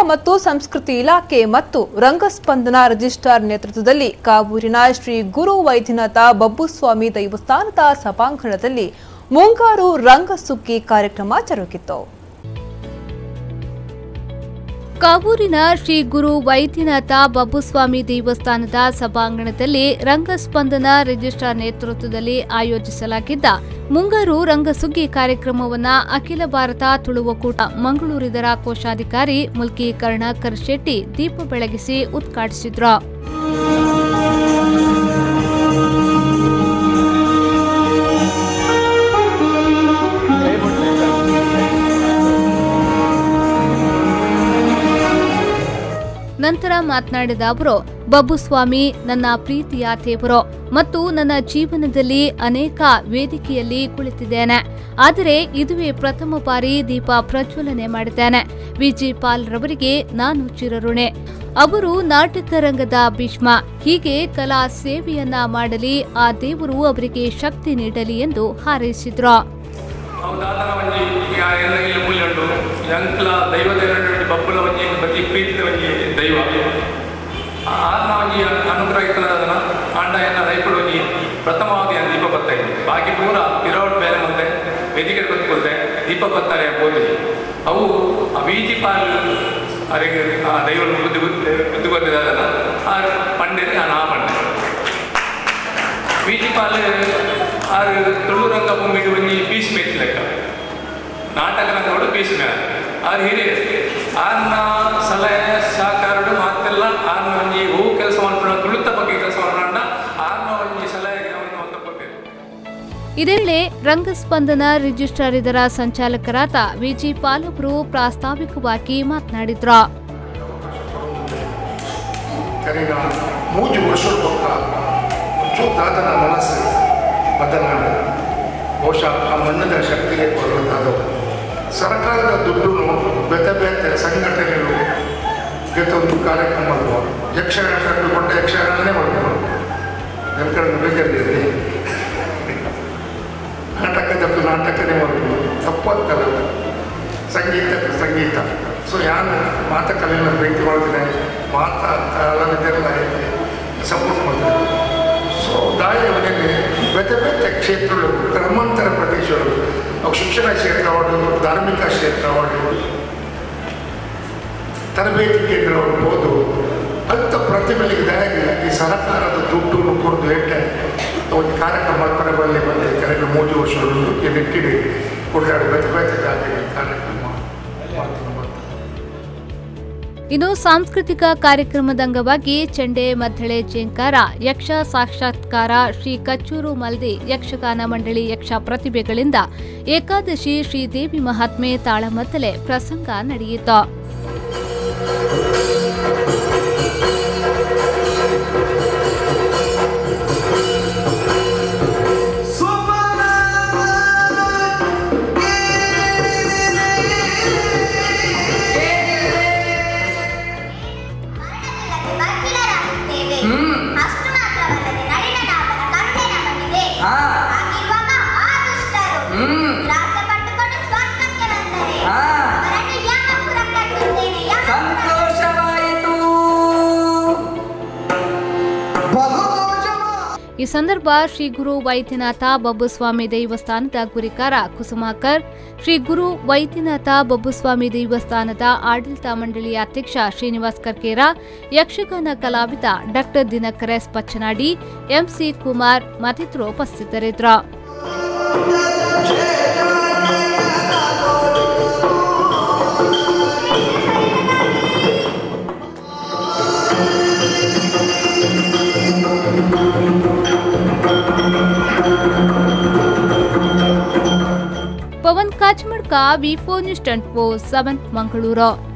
ಮತ್ತು ಸಂಸ್ಕೃತಿ ಇಲಾಖೆ ಮತ್ತು ರಂಗಸ್ಪಂದನ ರಿಜಿಸ್ಟ್ರಾರ್ ನೇತೃತ್ವದಲ್ಲಿ ಕಾಬೂರಿನ ಶ್ರೀ ಗುರು ವೈದ್ಯನಾಥ ಬಬ್ಬುಸ್ವಾಮಿ ದೇವಸ್ಥಾನದ ಸಭಾಂಗಣದಲ್ಲಿ ಮುಂಗಾರು ರಂಗಸುಗ್ಗಿ ಕಾರ್ಯಕ್ರಮ ಜರುಗಿತು ಕಾವೂರಿನ ಶ್ರೀ ಗುರು ವೈದ್ಯನಾಥ ಬಬ್ಬುಸ್ವಾಮಿ ದೇವಸ್ಥಾನದ ಸಭಾಂಗಣದಲ್ಲಿ ರಂಗಸ್ಪಂದನ ರಿಜಿಸ್ಟ್ರಾರ್ ನೇತೃತ್ವದಲ್ಲಿ ಆಯೋಜಿಸಲಾಗಿದ್ದ ಮುಂಗಾರು ರಂಗಸುಗ್ಗಿ ಕಾರ್ಯಕ್ರಮವನ್ನ ಅಖಿಲ ಭಾರತ ತುಳು ಒಕ್ಕೂಟ ಮಂಗಳೂರಿದರ ಕೋಶಾಧಿಕಾರಿ ಮುಲ್ಕಿ ಕರ್ಣಾಕರ್ ಶೆಟ್ಟಿ ದೀಪ ಬೆಳಗಿಸಿ ಉದ್ಘಾಟಿಸಿದ್ರು ನಂತರ ಮಾತನಾಡಿದ ಅವರು ಬಬ್ಬುಸ್ವಾಮಿ ನನ್ನ ಪ್ರೀತಿಯ ದೇವರು ಮತ್ತು ನನ್ನ ಜೀವನದಲ್ಲಿ ಅನೇಕ ವೇದಿಕೆಯಲ್ಲಿ ಕುಳಿತಿದ್ದೇನೆ ಆದರೆ ಇದುವೇ ಪ್ರಥಮ ಬಾರಿ ದೀಪ ಪ್ರಜ್ವಲನೆ ಮಾಡಿದ್ದೇನೆ ವಿಜಿ ಪಾಲ್ ರವರಿಗೆ ನಾನು ಚಿರಋಣೆ ಅವರು ನಾಟಕ ರಂಗದ ಭೀಷ್ಮ ಹೀಗೆ ಕಲಾ ಸೇವೆಯನ್ನ ಮಾಡಲಿ ಆ ದೇವರು ಅವರಿಗೆ ಶಕ್ತಿ ನೀಡಲಿ ಎಂದು ಹಾರೈಸಿದ್ರು ಅವಧಾತನ ಒಂಜಿ ಈಗ ಎಲ್ಲ ಇಲ್ಲಿ ಮೂಲೆ ಉಂಟು ಎಂಕ್ಲ ದೈವದ ಒಂಜಿ ಬಬ್ಬುಲ ಒಂಜಿ ಪ್ರತಿ ಪ್ರೀತಿದ ಒಂಜಿ ದೈವ ಆ ಆತ್ಮ ಒಂಜಿ ಅನುಗ್ರಹ ಇತ್ತನದನ ಆಂಡ ಎನ್ನ ರೈಪುಡು ಒಂಜಿ ಪ್ರಥಮವಾಗಿ ಆ ದೀಪ ಬತ್ತೈತಿ ಬಾಕಿ ಪೂರ ಪಿರೋಡ್ ಬೇರೆ ಮುಂದೆ ವೇದಿಕೆ ಕೊತ್ಕೊಳ್ತೆ ದೀಪ ಬತ್ತಾರೆ ಬೋದು ಅವು ಆ ಬೀಜಿ ಪಾಲ್ ಅವರಿಗೆ ಆ ದೈವ ಬುದ್ಧಿ ಬುದ್ಧಿ ಬಂದಿದ್ದದನ್ನ ಆ ಪಂಡಿತ ಆ ನಾ ಪಂಡೆ ಬೀಜಿಪಾಲ್ ಆರು ತುಳು ರಂಗ ಭೂಮಿಗೆ ಒಂಜಿ ಪೀಸ್ ಮೇತ್ ಲೆಕ್ಕ ನಾಟಕ ರಂಗಗಳು ಪೀಸ್ ಮೇಳ ಆರು ಹಿರಿಯ ಆರ್ನ ಸಲಹೆ ಸಹಕಾರಡು ಮಾತೆಲ್ಲ ಆರ್ನ ಒಂಜಿ ಹೂ ಕೆಲಸ ಮಾಡ್ಕೊಂಡ ತುಳಿತ ಬಗ್ಗೆ ಕೆಲಸ ಮಾಡ್ಕೊಂಡ ಆರ್ನ ಒಂಜಿ ಸಲಹೆಗೆ ಅವನು ಅಂತ ಕೊಟ್ಟಿರು ಇದೇ ವೇಳೆ ರಂಗಸ್ಪಂದನ ರಿಜಿಸ್ಟ್ರಾರ್ ಇದರ ಸಂಚಾಲಕರಾದ ವಿಜಿ ಪಾಲ್ ಅವರು ಪ್ರಾಸ್ತಾವಿಕವಾಗಿ ಮಾತನಾಡಿದ್ರು ಕರೀನ ಮೂಜು ವರ್ಷದ ಪಕ್ಕ ಒಂಚೂರು ದಾತನ ಮನಸ್ಸು ಬದಲಾವಣೆ ಬಹುಶಃ ಆ ಮಣ್ಣದ ಶಕ್ತಿಗೆ ಕೊಡಲಾದವು ಸರ್ಕಾರದ ದುಡ್ಡು ಬೇತೆ ಬೇತೆ ಸಂಘಟನೆಗಳು ಒಂದು ಕಾರ್ಯಕ್ರಮ ಮಾಡುವ ಯಕ್ಷಗಾನ ಕಟ್ಟಿಕೊಂಡ ಯಕ್ಷಗಾನನೇ ಮಾಡ್ಬೋದು ನಮ್ಮ ಕಡೆ ಬೇಜಾರಿದೆ ನಾಟಕದದ್ದು ನಾಟಕನೇ ಮಾಡ್ಬೋದು ತಪ್ಪತ್ತಲ್ಲ ಸಂಗೀತಕ್ಕೆ ಸಂಗೀತ ಸೊ ಯಾರು ಮಾತಕಲೆಯನ್ನು ಭೇಟಿ ಮಾಡ್ತಿದೆ ಮಾತಾ ಕಲಾವಿದರೆಲ್ಲ ಐತೆ ಸಪೋರ್ಟ್ ಮಾಡ್ತಾರೆ ಸೊ ದಾಳಿ ಮನೆಗೆ ಬೇತೆ ಬೇತೆ ಕ್ಷೇತ್ರಗಳು ಗ್ರಾಮಾಂತರ ಪ್ರದೇಶಗಳು ಅವು ಶಿಕ್ಷಣ ಕ್ಷೇತ್ರ ಆಡೋದು ಧಾರ್ಮಿಕ ಕ್ಷೇತ್ರ ಆಡೋದು ತರಬೇತಿ ಕೇಂದ್ರ ಆಗ್ಬೋದು ಅಂತ ಪ್ರತಿಭೆಗಳಿಗೆ ದಯಾಗಿ ಈ ಸರ್ಕಾರದ ದುಡ್ಡು ಕೊಡ್ದು ಎಟ್ಟೆ ಒಂದು ಕಾರ್ಯಕ್ರಮ ಮಾಡ್ತಾರೆ ಬರಲಿ ಬಂದು ಕರೆಕ್ಟ್ ಮೂರು ವರ್ಷಗಳು ನೆಟ್ಟಿಡಿ ಕೊಡಾಡಿ ಬೇತೆ ಬೇತೆ ಜಾತಿಗೆ ಕಾರ್ಯಕ್ರಮ ಮಾಡ್ಕೊಂಡು ಬರ್ತಾರೆ ಇನ್ನು ಸಾಂಸ್ಕೃತಿಕ ಕಾರ್ಯಕ್ರಮದ ಅಂಗವಾಗಿ ಚೆಂಡೆ ಮದ್ದಳೆ ಜೇಂಕಾರ ಯಕ್ಷ ಸಾಕ್ಷಾತ್ಕಾರ ಶ್ರೀ ಕಚ್ಚೂರು ಮಲ್ದಿ ಯಕ್ಷಗಾನ ಮಂಡಳಿ ಯಕ್ಷ ಪ್ರತಿಭೆಗಳಿಂದ ಏಕಾದಶಿ ಶ್ರೀದೇವಿ ಮಹಾತ್ಮೆ ತಾಳಮದ್ದಲೆ ಪ್ರಸಂಗ ನಡೆಯಿತು ಬರ್ತಿಲ್ಲರಾಗುತ್ತೇವೆ ಅಷ್ಟು ಮಾತ್ರವಲ್ಲದೆ ನಳಿನ ನಾಮನ ಕರುಣೆ ನಮಗಿದೆ ಹಾಗಿರುವಾಗ ಆ ದುಷ್ಟರು ತ್ರಾಸ ಪಟ್ಟುಕೊಂಡು ಸ್ವರ್ಗಕ್ಕೆ ಬಂದರೆ ಅವರನ್ನು ಯಮಪುರ ಕಟ್ಟುತ್ತೇನೆ ಯಮಪುರ ಸಂತೋಷವಾಯಿತು ಈ ಸಂದರ್ಭ ಶ್ರೀ ಗುರು ವೈದ್ಯನಾಥ ಬಬ್ಬುಸ್ವಾಮಿ ದೇವಸ್ಥಾನದ ಗುರಿಕಾರ ಕುಸುಮಾಕರ್ ಶ್ರೀ ಗುರು ವೈದ್ಯನಾಥ ಬಬ್ಬುಸ್ವಾಮಿ ದೇವಸ್ಥಾನದ ಆಡಳಿತ ಮಂಡಳಿಯ ಅಧ್ಯಕ್ಷ ಶ್ರೀನಿವಾಸ್ ಕರ್ಕೇರ ಯಕ್ಷಗಾನ ಕಲಾವಿದ doctor Dinakar S Pachanady MC Kumar ಮತ್ತಿತರರು ಉಪಸ್ಥಿತರಿದ್ದರು Pavan Kachamadka V four news twenty four seven Mangaluru